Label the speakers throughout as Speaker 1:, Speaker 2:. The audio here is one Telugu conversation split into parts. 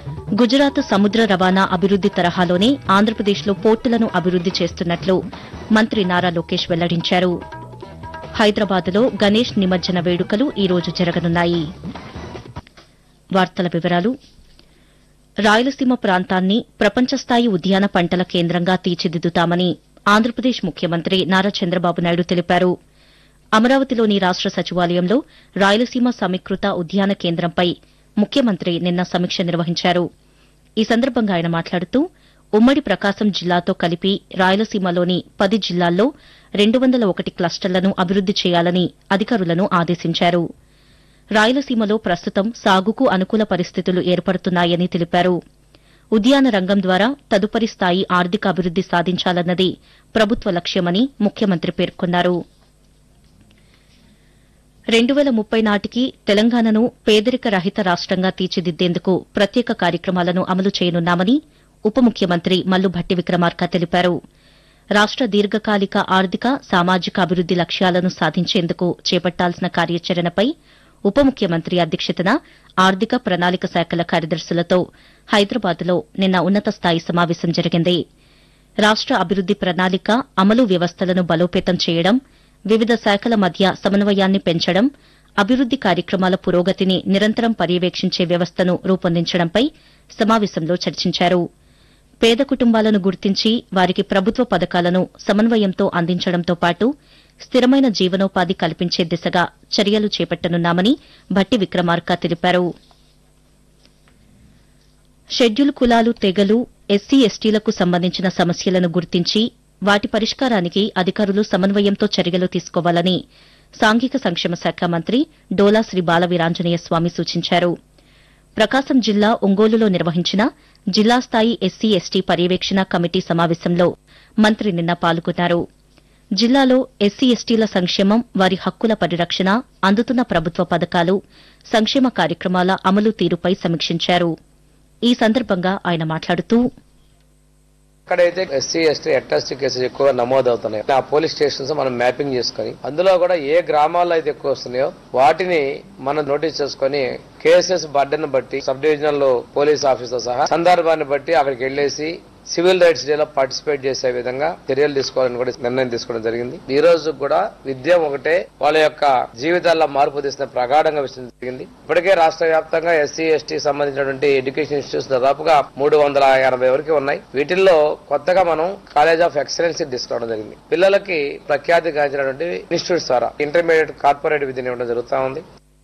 Speaker 1: గుజరాత్ సముద్ర రవాణా అభివృద్ది తరహాలోనే ఆంధ్రప్రదేశ్లో పోర్టులను అభివృద్ది చేస్తున్నట్లు మంత్రి నారా లోకేష్ వెల్లడించారు హైదరాబాద్లో గణేష్ నిమజ్జన వేడుకలు ఈ రోజు జరగనున్నాయి వార్తల వివరాలు రాయలసీమ ప్రాంతాన్ని ప్రపంచస్థాయి ఉద్యాన పంటల కేంద్రంగా తీర్చిదిద్దుతామని ఆంధ్రప్రదేశ్ ముఖ్యమంత్రి నారా చంద్రబాబు నాయుడు తెలిపారు అమరావతిలోని రాష్ట సచివాలయంలో రాయలసీమ సమీకృత ఉద్యాన కేంద్రంపై ముఖ్యమంత్రి నిన్న సమీక్ష నిర్వహించారు ఈ సందర్భంగా ఆయన మాట్లాడుతూ ఉమ్మడి ప్రకాశం జిల్లాతో కలిపి రాయలసీమలోని పది జిల్లాల్లో రెండు వందల ఒకటి క్లస్టర్లను అభివృద్ది చేయాలని అధికారులను ఆదేశించారు రాయలసీమలో ప్రస్తుతం సాగుకు అనుకూల పరిస్థితులు ఏర్పడుతున్నాయని తెలిపారు ఉద్యాన రంగం ద్వారా తదుపరి స్థాయి ఆర్థిక అభివృద్ది సాధించాలన్నది ప్రభుత్వ లక్ష్యమని ముఖ్యమంత్రి పేర్కొన్నారు రెండు వేల ముప్పై నాటికి తెలంగాణను పేదరిక రహిత రాష్టంగా తీర్చిదిద్దేందుకు ప్రత్యేక కార్యక్రమాలను అమలు చేయనున్నామని ఉప ముఖ్యమంత్రి మల్లు భట్టి విక్రమార్క తెలిపారు రాష్ట దీర్ఘకాలిక ఆర్థిక సామాజిక అభివృద్ది లక్ష్యాలను సాధించేందుకు చేపట్టాల్సిన కార్యాచరణపై ఉప ముఖ్యమంత్రి అధ్యక్షతన ఆర్థిక ప్రణాళిక శాఖల కార్యదర్శులతో హైదరాబాద్లో నిన్న ఉన్నత స్థాయి సమావేశం జరిగింది రాష్ట అభివృద్ది ప్రణాళిక అమలు వ్యవస్థలను బలోపేతం చేయడం వివిధ శాఖల మధ్య సమన్వయాన్ని పెంచడం అభివృద్ది కార్యక్రమాల పురోగతిని నిరంతరం పర్యవేక్షించే వ్యవస్థను రూపొందించడంపై సమావేశంలో చర్చించారు పేద కుటుంబాలను గుర్తించి వారికి ప్రభుత్వ పథకాలను సమన్వయంతో అందించడంతో పాటు స్థిరమైన జీవనోపాధి కల్పించే దిశగా చర్యలు చేపట్టనున్నామని భట్టి విక్రమార్క తెలిపారు షెడ్యూల్ కులాలు తెగలు ఎస్సీ ఎస్టీలకు సంబంధించిన సమస్యలను గుర్తించి వాటి పరిష్కారానికి అధికారులు సమన్వయంతో చర్యలు తీసుకోవాలని సాంఘిక సంక్షేమ శాఖ మంత్రి డోలా శ్రీ బాలవీరాంజనేయ స్వామి సూచించారు ప్రకాశం జిల్లా ఒంగోలులో నిర్వహించిన జిల్లా స్థాయి ఎస్సీ ఎస్టీ పర్యవేక్షణ కమిటీ సమావేశంలో మంత్రి నిన్న పాల్గొన్నారు జిల్లాలో ఎస్సీ ఎస్టీల సంక్షేమం వారి హక్కుల పరిరక్షణ అందుతున్న ప్రభుత్వ పథకాలు సంక్షేమ కార్యక్రమాల అమలు తీరుపై సమీక్షించారు ఈ సందర్భంగా ఆయన మాట్లాడుతూ
Speaker 2: ఎక్కడైతే ఎస్సీ ఎస్టీ అట్రాసిటీ కేసెస్ ఎక్కువగా నమోదు అవుతున్నాయి ఆ పోలీస్ స్టేషన్స్ మనం మ్యాపింగ్ చేసుకొని అందులో కూడా ఏ గ్రామాల్లో అయితే ఎక్కువ వస్తున్నాయో వాటిని మనం నోటీస్ చేసుకొని కేసెస్ బర్డెన్ బట్టి సబ్ డివిజనల్ పోలీస్ ఆఫీసర్ సహా సందర్భాన్ని బట్టి అక్కడికి వెళ్ళేసి సివిల్ రైట్స్ డేలో పార్టిసిపేట్ చేసే విధంగా చర్యలు తీసుకోవాలని కూడా నిర్ణయం తీసుకోవడం జరిగింది ఈ రోజు కూడా విద్య ఒకటే వాళ్ళ యొక్క జీవితాల్లో మార్పు తీసిన ప్రగాఢంగా విషయం జరిగింది ఇప్పటికే రాష్ట్ర వ్యాప్తంగా ఎస్సీ ఎస్టీ సంబంధించినటువంటి ఎడ్యుకేషన్ ఇన్స్టిట్యూట్స్ దాదాపుగా మూడు వందల ఎనభై వరకు ఉన్నాయి వీటిల్లో కొత్తగా మనం కాలేజ్ ఆఫ్ ఎక్సలెన్సీ తీసుకోవడం జరిగింది పిల్లలకి ప్రఖ్యాతి గాంచినటువంటి ఇన్స్టిట్యూట్స్ ద్వారా ఇంటర్మీడియట్ కార్పొరేట్ విద్యను ఇవ్వడం జరుగుతా ఉంది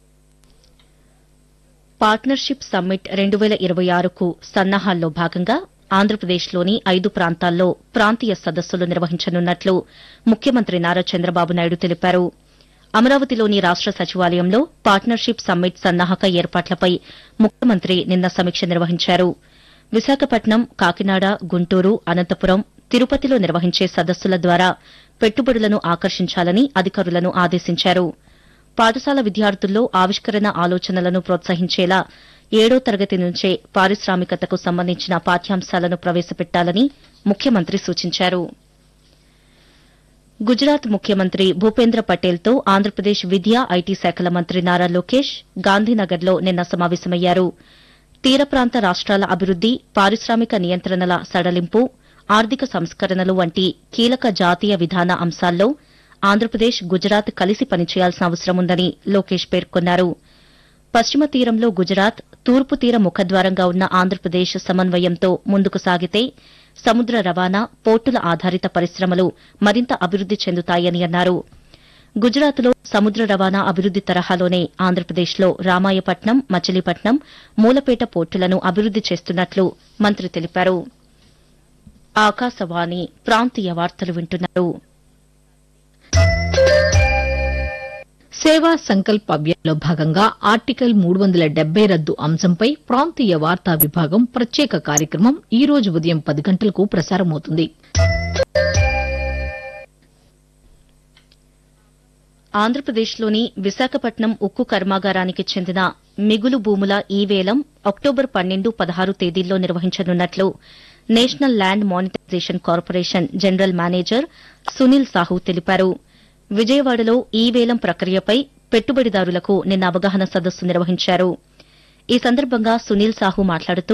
Speaker 1: పార్ట్నర్షిప్ సమ్మిట్ రెండు వేల ఇరవై ఆరుకు సన్నాహాల్లో భాగంగా ఆంధ్రప్రదేశ్లోని ఐదు ప్రాంతాల్లో ప్రాంతీయ సదస్సులు నిర్వహించనున్నట్లు ముఖ్యమంత్రి నారా చంద్రబాబు నాయుడు తెలిపారు అమరావతిలోని రాష్ట సచివాలయంలో పార్ట్నర్షిప్ సమ్మిట్ సన్నాహక ఏర్పాట్లపై ముఖ్యమంత్రి నిన్న సమీక్ష నిర్వహించారు విశాఖపట్నం కాకినాడ గుంటూరు అనంతపురం తిరుపతిలో నిర్వహించే సదస్సుల ద్వారా పెట్టుబడులను ఆకర్షించాలని అధికారులను ఆదేశించారు పాఠశాల విద్యార్థుల్లో ఆవిష్కరణ ఆలోచనలను ప్రోత్సహించేలా ఏడో తరగతి నుంచే పారిశ్రామికతకు సంబంధించిన పాఠ్యాంశాలను ప్రవేశపెట్టాలని ముఖ్యమంత్రి సూచించారు గుజరాత్ ముఖ్యమంత్రి భూపేంద్ర పటేల్తో ఆంధ్రప్రదేశ్ విద్యా ఐటీ శాఖల మంత్రి నారా లోకేష్ గాంధీనగర్లో నిన్న సమావేశమయ్యారు తీర ప్రాంత రాష్ట్రాల అభివృద్ది పారిశ్రామిక నియంత్రణల సడలింపు ఆర్థిక సంస్కరణలు వంటి కీలక జాతీయ విధాన అంశాల్లో ఆంధ్రప్రదేశ్ గుజరాత్ కలిసి పనిచేయాల్సిన అవసరం ఉందని లోకేష్ పేర్కొన్నారు పశ్చిమ తీరంలో గుజరాత్ తూర్పు తీర ముఖద్వారంగా ఉన్న ఆంధ్రప్రదేశ్ సమన్వయంతో ముందుకు సాగితే సముద్ర రవాణా పోర్టుల ఆధారిత పరిశ్రమలు మరింత అభివృద్ది చెందుతాయని అన్నారు గుజరాత్లో సముద్ర రవాణా అభివృద్ది తరహాలోనే ఆంధ్రప్రదేశ్లో రామాయపట్నం మచిలీపట్నం మూలపేట పోర్టులను అభివృద్ది చేస్తున్నట్లు మంత్రి తెలిపారు ఆకాశవాణి ప్రాంతీయ వార్తలు వింటున్నారు
Speaker 3: సేవా సంకల్ప్ అభియాన్లో భాగంగా ఆర్టికల్ మూడు వందల డెబ్బై రద్దు అంశంపై ప్రాంతీయ వార్తా విభాగం ప్రత్యేక కార్యక్రమం ఈ రోజు ఉదయం పది గంటలకు ప్రసారమవుతుంది
Speaker 1: ఆంధ్రప్రదేశ్లోని విశాఖపట్నం ఉక్కు కర్మాగారానికి చెందిన మిగులు భూముల ఈ వేలం అక్టోబర్ పన్నెండు పదహారు తేదీల్లో నిర్వహించనున్నట్లు national land monetization corporation general manager Sunil Sahu తెలిపారు విజయవాడలో ఈ వేలం ప్రక్రియపై పెట్టుబడిదారులకు నిన్న అవగాహన సదస్సు నిర్వహించారు ఈ సందర్భంగా సునీల్ సాహు మాట్లాడుతూ